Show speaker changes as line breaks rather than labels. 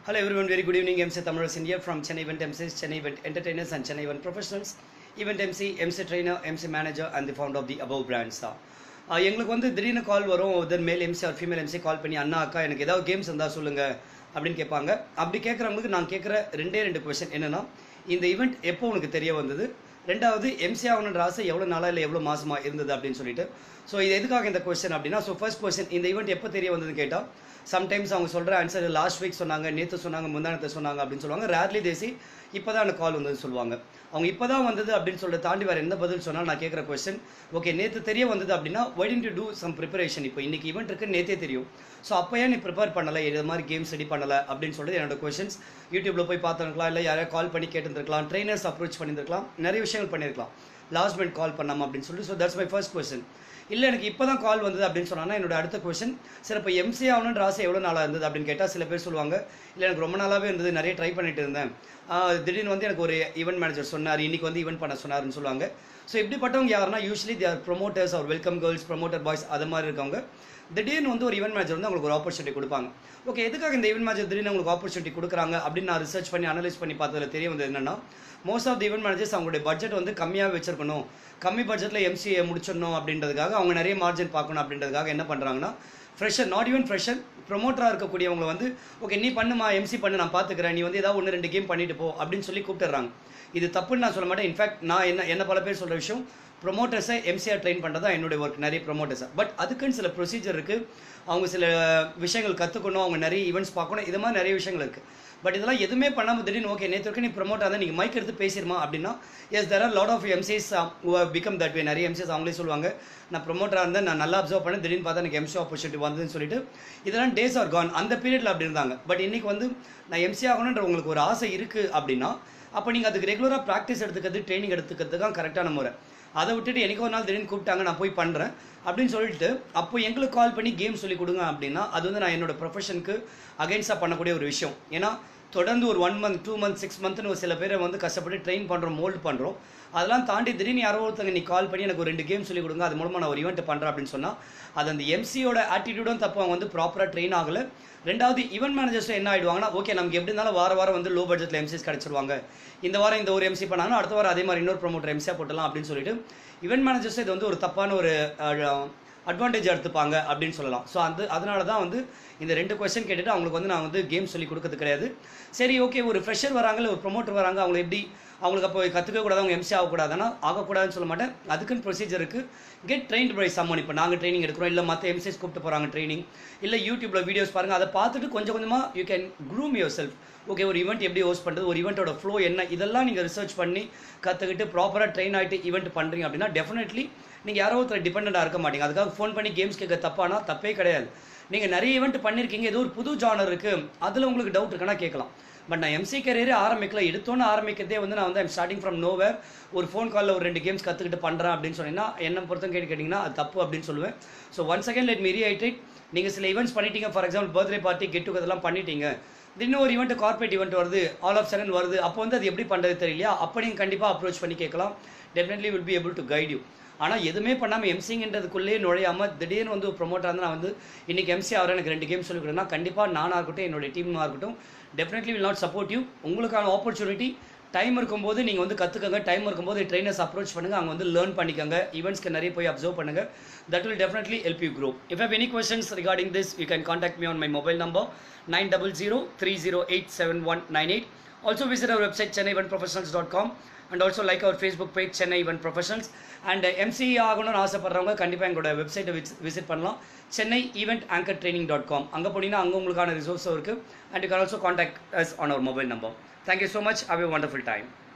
Hello everyone, very good evening. MC Tamiras India from Chennai Event MCs, Chennai Event Entertainers and Chennai Event Professionals. Event MC, MC Trainer, MC Manager and the founder of the above brands தான் ஆஹ் எங்களுக்கு வந்து திடீர்னு கால் வரும் then male MC or female MC call பண்ணி அண்ணா அக்கா எனக்கு ஏதாவது கேம்ஸ் இருந்தால் சொல்லுங்க அப்படின்னு கேட்பாங்க அப்படி கேட்குறவங்களுக்கு நான் கேட்குற ரெண்டே ரெண்டு கொஷின் என்னன்னா இந்த ஈவெண்ட் எப்போ உனக்கு தெரிய வந்தது ரெண்டாவது எம்சி ஆகணுன்ற ஆசை எவ்வளோ நாளா இல்லை எவ்வளோ மாசமா இருந்தது அப்படின்னு சொல்லிட்டு ஸோ இது எதுக்காக இந்த கொஸ்டின் அப்படின்னா ஸோ ஃபர்ஸ்ட் கொஸ்டின் இந்த ஈவெண்ட் எப்போ தெரிய வந்ததுன்னு கேட்டால் சம்டைம்ஸ் அவங்க சொல்கிற ஆன்சர் லாஸ்ட் வீக் சொன்னாங்க நேற்று சொன்னாங்க முந்தானத்தை சொன்னாங்க அப்படின்னு சொல்லுவாங்க ரேர்லி தேசி இப்போ தான் எனக்கு கால் வந்தது சொல்லுவாங்க அவங்க இப்போ தான் வந்தது அப்படின்னு சொல்லிட்டு தாண்டி வேறு எந்த பதில் சொன்னாலும் நான் கேட்குற கொஸ்டின் ஓகே நேற்று தெரிய வந்தது அப்படின்னா why tend to do some preparation இப்போ இன்னைக்கு ஈவெண்ட் இருக்கு நேற்றே தெரியும் ஸோ அப்போ ஏன் நீ ப்ரிப்பேர் பண்ணலை இது மாதிரி கேம்ஸ் ரெடி பண்ணலை அப்படின்னு சொல்லிட்டு என்னோட கொஸ்டின்ஸ் யூடியூப்பில் போய் பார்த்துருக்கலாம் இல்லை யாரையா கால் பண்ணி கேட்டுருக்கலாம் ட்ரைனர்ஸ் அப்ரோச் பண்ணியிருக்கலாம் நிறைய விஷயங்கள் பண்ணியிருக்கலாம் லாஸ்ட் மினிட் கால் பண்ணாமல் அப்படின்னு சொல்லிட்டு so that's my first question இல்லை எனக்கு இப்போ தான் கால் வந்தது அப்படின்னு சொன்னாங்கன்னா என்னோட அடுத்த கொஸ்டின் சரி இப்போ எம்சி ஆகணுன்ற ஆசை எவ்வளோ நாளாக இருந்தது அப்படின்னு கேட்டால் சில பேர் சொல்லுவாங்க இல்லை எனக்கு ரொம்ப நாளாகவே இருந்தது நிறைய ட்ரை பண்ணிட்டு இருந்தேன் ஆஹ் திடீர்னு வந்து எனக்கு ஒரு ஈவெண்ட் மேனேஜர் சொன்னார் இன்னைக்கு வந்து ஈவெண்ட் பண்ண சொன்னாருன்னு சொல்லுவாங்க ஸோ இப்படிப்பட்டவங்க யாருன்னா usually they're promoters our welcome girls promoter boys அது மாதிரி இருக்கவங்க திடீர்னு வந்து ஒரு ஈவெண்ட் மேனேஜர் வந்து அவங்களுக்கு ஒரு ஆப்பர்ச்சுனிட்டி கொடுப்பாங்க ஓகே எதுக்காக இந்த ஈவெண்ட் மேனேஜர் திடீர்னு உங்களுக்கு ஆப்பர்ச்சுனிட்டி கொடுக்குறாங்க அப்படின்னு நான் ரிசர்ச் பண்ணி அனலைஸ் பண்ணி பார்த்ததுல தெரிய வந்தது என்னன்னா most of the event managers அவங்களுடைய பட்ஜெட் வந்து கம்மியாக வச்சிருக்கணும் கம்மி பட்ஜெட்டில் எம்சிஏ முடிச்சிடணும் அப்படின்றதுக்காக அவங்க நிறைய மார்ஜின் பார்க்கணும் அப்படின்றதுக்காக என்ன பண்ணுறாங்கன்னா ஃப்ரெஷர் நாட் ஈவன் ஃப்ரெஷர் ப்ரொமோட்டராக இருக்கக்கூடியவங்க வந்து ஓகே நீ பண்ணுமா எம்சி பண்ணு நான் பார்த்துக்கிறேன் நீ வந்து ஏதாவது ஒன்று ரெண்டு கேம் பண்ணிட்டு போ அப்படின்னு சொல்லி கூப்பிட்டுறாங்க இது தப்புன்னு நான் சொல்ல மாட்டேன் இன்ஃபேக்ட் நான் என்ன என்ன பல பேர் சொல்கிற விஷயம் ப்ரொமோட்டர்ஸை எம்சிஆர் ட்ரெயின் பண்ணுறது தான் என்னுடைய ஒர்க் நிறைய ப்ரொமோட்டர்ஸை பட் அதுக்குன்னு சில ப்ரொசீஜர் இருக்குது அவங்க சில விஷயங்கள் கற்றுக்கணும் அவங்க நிறைய ஈவெண்ட்ஸ் பார்க்கணும் இது மாதிரி நிறைய விஷயங்கள் இருக்குது பட் இதெல்லாம் எதுவுமே பண்ணாமல் திடீர்னு ஓகே நேற்று வரைக்கும் நீ ப்ரொமோட் ஆகுது நீங்கள் மைக் எடுத்து பேசிடுமா அப்படின்னா yes there are lot of MCs become that way நிறைய எம்சிஸ் அவங்களே சொல்லுவாங்க நான் ப்ரொமோட்டராக இருந்தேன் நான் நல்லா அப்சர்வ் பண்ணேன் திடீர்னு பார்த்தா எனக்கு எம்சி ஆப்பர்ச்சுனிட்டி வந்ததுன்னு சொல்லிட்டு இதெல்லாம் டேஸ் ஆர் கான் அந்த பீரியடில் அப்படி இருந்தாங்க பட் இன்னைக்கு வந்து நான் எம்சி ஆகணுன்ற உங்களுக்கு ஒரு ஆசை இருக்குது அப்படின்னா அப்போ நீங்கள் அதுக்கு ரெகுலராக ப்ராக்டிஸ் எடுத்துக்கிறது ட்ரைனிங் எடுத்துக்கிறது தான் கரெக்டான முறை அதை விட்டுட்டு எனக்கு ஒரு நாள் திடீர்னு கூப்பிட்டாங்க நான் போய் பண்ணுறேன் அப்படின்னு சொல்லிட்டு அப்போ எங்களுக்கு கால் பண்ணி கேம் சொல்லி கொடுங்க அப்படின்னா அது வந்து நான் என்னோட ப்ரொஃபஷனுக்கு அகைன்ஸ்டாக பண்ணக்கூடிய ஒரு விஷயம் ஏன்னா தொடர்ந்து ஒரு one month two month six மந்த்னு ஒரு சில பேரை வந்து கஷ்டப்பட்டு ட்ரெயின் பண்ணுறோம் மோல்டு பண்ணுறோம் அதெல்லாம் தாண்டி திடீர்னு யாரோ ஒருத்தங்க நீ கால் பண்ணி எனக்கு ஒரு ரெண்டு கேம் சொல்லி கொடுங்க அது மூலமாக நான் ஒரு ஈவெண்ட் பண்ணுறேன் அப்படின்னு சொன்னால் அது அந்த எம்சியோட ஆட்டிடியூடும் தப்பு அவங்க வந்து ப்ராப்பராக ட்ரெயின் ஆகலை ரெண்டாவது ஈவெண்ட் மேனேஜர்ஸ் என்ன ஆயிடுவாங்கன்னா ஓகே நமக்கு எப்படி இருந்தாலும் வார வாரம் வந்து லோ பட்ஜெட்டில் எம்சிஸ் கிடச்சிருவாங்க இந்த வாரம் இந்த ஒரு எம்சி பண்ணாங்கன்னா அடுத்த வாரம் அதே மாதிரி இன்னொரு ப்ரொமோட்டர் எம்சியாக போட்டலாம் அப்படின்னு சொல்லிட்டு ஈவெண்ட் மேனேஜர்ஸ் இது வந்து ஒரு தப்பான ஒரு அட்வான்டேஜ் எடுத்துப்பாங்க அப்படின்னு சொல்லலாம் ஸோ அந்த அதனால தான் வந்து இந்த ரெண்டு கொஸ்டின் கேட்டுட்டு அவங்களுக்கு வந்து நான் வந்து கேம் சொல்லி கொடுக்கறது கிடையாது சரி ஓகே ஒரு ஃப்ரெஷர் வராங்க ஒரு ப்ரொமோட்டர் வராங்க அவங்க எப்படி அவங்களுக்கு அப்போ கற்றுக்க கூடாது அவங்க எம்சி ஆகக்கூடாதுன்னா ஆகக்கூடாதுன்னு சொல்ல மாட்டேன் அதுக்குன்னு ப்ரொசீஜர் இருக்குது கெட் ட்ரெயின்ட் பை சம்மன் இப்போ நாங்கள் ட்ரைனிங் எடுக்கிறோம் இல்லை மற்ற எம்சிஸ் கூப்பிட்டு போகிறாங்க ட்ரைனிங் இல்லை யூடியூப்பில் வீடியோஸ் பாருங்கள் அதை பார்த்துட்டு கொஞ்சம் கொஞ்சமாக you can groom yourself okay ஒரு ஈவெண்ட் எப்படி ஹோஸ்ட் பண்ணுறது ஒரு ஈவெண்ட்டோட ஃப்ளோ என்ன இதெல்லாம் நீங்கள் ரிசர்ச் பண்ணி கற்றுக்கிட்டு ப்ராப்பராக ட்ரெயின் ஆகிட்டு ஈவெண்ட் பண்ணுறீங்க அப்படின்னா டெஃபினெட்லி நீங்கள் யாரோ ஒருத்தர் டிபெண்டாக இருக்க மாட்டீங்க அதுக்காக ஃபோன் பண்ணி கேம்ஸ் கேட்க தப்பானா தப்பே கிடையாது நீங்கள் நிறைய ஈவெண்ட் பண்ணியிருக்கீங்க ஏதோ ஒரு புது ஜானர் இருக்குது அதில் உங்களுக்கு டவுட் இருக்குன்னா கேட்கலாம் பட் நான் எம்சி கரியரே ஆரம்பிக்கல எடுத்தோன்னு ஆரம்பிக்கிறதே வந்து நான் வந்து ஐம் ஸ்டார்டிங் ஃப்ரம் நோவேர் ஒரு ஃபோன் காலில் ஒரு ரெண்டு கேம்ஸ் கற்றுக்கிட்டு பண்ணுறேன் அப்படின்னு சொன்னீங்கன்னா என்ன பொறுத்தம் கேட்டு கேட்டிங்கன்னா அது தப்பு அப்படின்னு சொல்லுவேன் so one second let me reiterate நீங்கள் சில ஈவெண்ட்ஸ் பண்ணிட்டீங்க for example birthday party get டுகெதர்லாம் பண்ணிட்டீங்க திடீர்னு ஒரு ஈவெண்ட் கார்பரேட் ஈவெண்ட் வருது ஆல் ஆஃப் சடன் வருது அப்போ வந்து அது எப்படி பண்ணுறது தெரியலையா அப்போ நீங்கள் கண்டிப்பாக அப்ரோச் பண்ணி கேட்கலாம் definitely will be able to guide you ஆனால் எதுவுமே பண்ணாமல் எம்சிங்கிறதுக்குள்ளேயே நுழையாமல் திடீர்னு வந்து ஒரு ப்ரொமோட்டர் வந்து நான் வந்து இன்னைக்கு எம்சி ஆகிற எனக்கு ரெண்டு கேம் சொல்லி கொடுனா கண்டிப்பாக நானாக இருக்கட்டும் என்னோட டீமாக இருக்கட்டும் definitely will not support you உங்களுக்கான ஆப்பர்ச்சுனிட்டி டைம் இருக்கும்போது நீங்கள் வந்து கற்றுக்கங்க டைம் இருக்கும்போது ட்ரைனர்ஸ் அப்ரோச் பண்ணுங்கள் அங்கே வந்து லேர்ன் பண்ணிக்கோங்க ஈவெண்ட்ஸ்க்கு நிறைய போய் அப்சர்வ் பண்ணுங்க that will definitely help you grow if have any questions regarding this you can contact me on my mobile number nine double zero three zero eight seven one nine eight also visit our website Chennai one professionals dot com and also like our Facebook page Chennai event professionals and MC ஆகணும்னு ஆசைப்படுறவங்க கண்டிப்பாக எங்களோட வெப்சைட்டை visit பண்ணலாம் Chennai event anchor training dot com அங்கே போனீங்கன்னா அங்கே உங்களுக்கான ரிசோர்ஸும் இருக்குது and you can also contact us on our mobile number thank you so much have a wonderful time